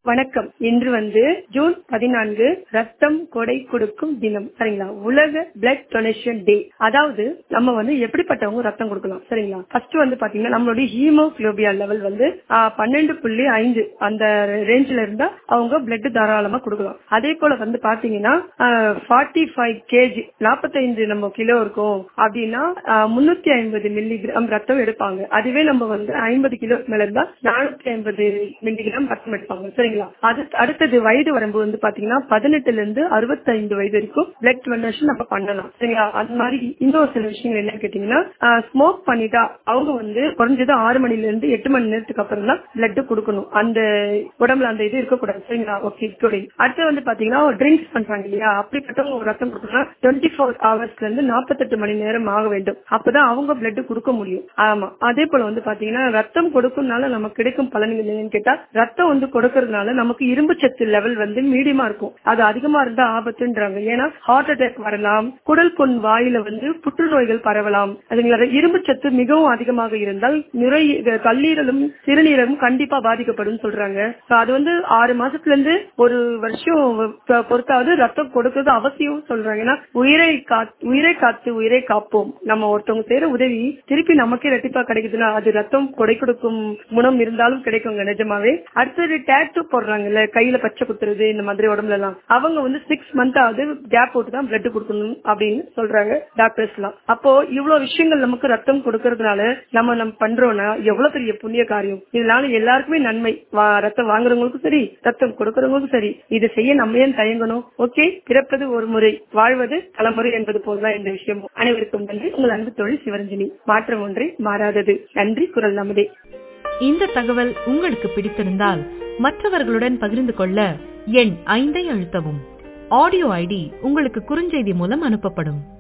வணக்கம் இன்று வந்து ஜூன் பதினான்கு ரத்தம் கொடை கொடுக்கும் தினம் சரிங்களா உலக பிளட் டொனேஷன் டே அதாவது நம்ம வந்து எப்படிப்பட்டவங்க ரத்தம் கொடுக்கலாம் சரிங்களா ஃபர்ஸ்ட் வந்து பாத்தீங்கன்னா நம்மளுடைய ஹீமோகுளோபியா லெவல் வந்து பன்னெண்டு புள்ளி ஐந்து அந்த ரேஞ்சில இருந்தா அவங்க பிளட் தாராளமா கொடுக்கலாம் அதே போல வந்து பாத்தீங்கன்னா ஃபார்ட்டி ஃபைவ் கேஜி நாற்பத்தைந்து நம்ம கிலோ இருக்கும் அப்படின்னா முன்னூத்தி ஐம்பது மில்லிகிராம் ரத்தம் எடுப்பாங்க அதுவே நம்ம வந்து ஐம்பது கிலோ மேல இருந்தா நானூத்தி ஐம்பது மில்லிகிராம் ரத்தம் எடுப்பாங்க சரிங்களா அது அடுத்தது வயது வரம்பு வந்து பாத்தீங்கன்னா பதினெட்டுல இருந்து அறுபத்தைந்து வயது வரைக்கும் பிளட் டொனேஷன் நம்ம பண்ணலாம் சரிங்களா அந்த மாதிரி இன்னொரு சில விஷயங்கள் என்ன கேட்டீங்கன்னா ஸ்மோக் பண்ணிட்டா அவங்க வந்து குறைஞ்சது ஆறு மணில இருந்து எட்டு மணி நேரத்துக்கு அப்புறம் தான் பிளட் கொடுக்கணும் அந்த உடம்புல அந்த இது இருக்கக்கூடாது சரிங்களா ஓகே அடுத்து வந்து பாத்தீங்கன்னா ட்ரிங்க்ஸ் பண்றாங்க இல்லையா அப்படிப்பட்டவங்க ஒரு ரத்தம் கொடுக்கணும்னா டுவெண்ட்டி ஃபோர் ஹவர்ஸ்ல இருந்து நாற்பத்தெட்டு மணி நேரம் ஆக வேண்டும் அப்பதான் அவங்க பிளட் கொடுக்க முடியும் ஆமா அதே போல வந்து பாத்தீங்கன்னா ரத்தம் கொடுக்கறதுனால நமக்கு கிடைக்கும் பலன்கள் என்னன்னு கேட்டா ரத்தம் வந்து கொடுக்கறதுனால நமக்கு இரும்பு சத்து லெவல் வந்து மீடியமா இருக்கும் அது அதிகமா இருந்தா ஆபத்துன்றாங்க ஏன்னா ஹார்ட் அட்டாக் வரலாம் குடல் பொன் வாயில வந்து புற்றுநோய்கள் பரவலாம் அதுங்களோட இரும்பு சத்து மிகவும் அதிகமாக இருந்தால் நுரை கல்லீரலும் சிறுநீரலும் கண்டிப்பா பாதிக்கப்படும் சொல்றாங்க அது வந்து ஆறு மாசத்துல இருந்து ஒரு வருஷம் பொறுத்தாவது ரத்தம் கொடுக்கறது அவசியம் சொல்றாங்க ஏன்னா உயிரை உயிரை காத்து உயிரை காப்போம் நம்ம ஒருத்தவங்க செய்யற உதவி திருப்பி நமக்கே ரெட்டிப்பா கிடைக்குதுன்னா அது ரத்தம் கொடை கொடுக்கும் குணம் இருந்தாலும் கிடைக்குங்க நிஜமாவே அடுத்தது டேட்டு போடுறாங்கல்ல கையில பச்சை குத்துறது இந்த மாதிரி உடம்புல எல்லாம் அவங்க வந்து சிக்ஸ் மந்த் ஆகுது கேப் போட்டு தான் பிளட் கொடுக்கணும் அப்படின்னு சொல்றாங்க டாக்டர்ஸ் எல்லாம் அப்போ இவ்வளவு விஷயங்கள் நமக்கு ரத்தம் கொடுக்கறதுனால நம்ம நம்ம பண்றோம்னா எவ்வளவு பெரிய புண்ணிய காரியம் இதனால எல்லாருக்குமே நன்மை ரத்தம் வாங்குறவங்களுக்கும் சரி ரத்தம் கொடுக்கறவங்களுக்கும் சரி இது செய்ய நம்ம ஏன் தயங்கணும் ஓகே பிறப்பது ஒரு முறை வாழ்வது தலைமுறை என்பது போலதான் இந்த விஷயம் அனைவருக்கும் நன்றி உங்கள் அன்பு தொழில் சிவரஞ்சனி மாற்றம் ஒன்றை மாறாதது நன்றி குரல் நமதே இந்த தகவல் உங்களுக்கு பிடித்திருந்தால் மற்றவர்களுடன் பகிர்ந்து கொள்ள எண் ஐந்தை அழுத்தவும் ஆடியோ ஐடி உங்களுக்கு குறுஞ்செய்தி மூலம் அனுப்பப்படும்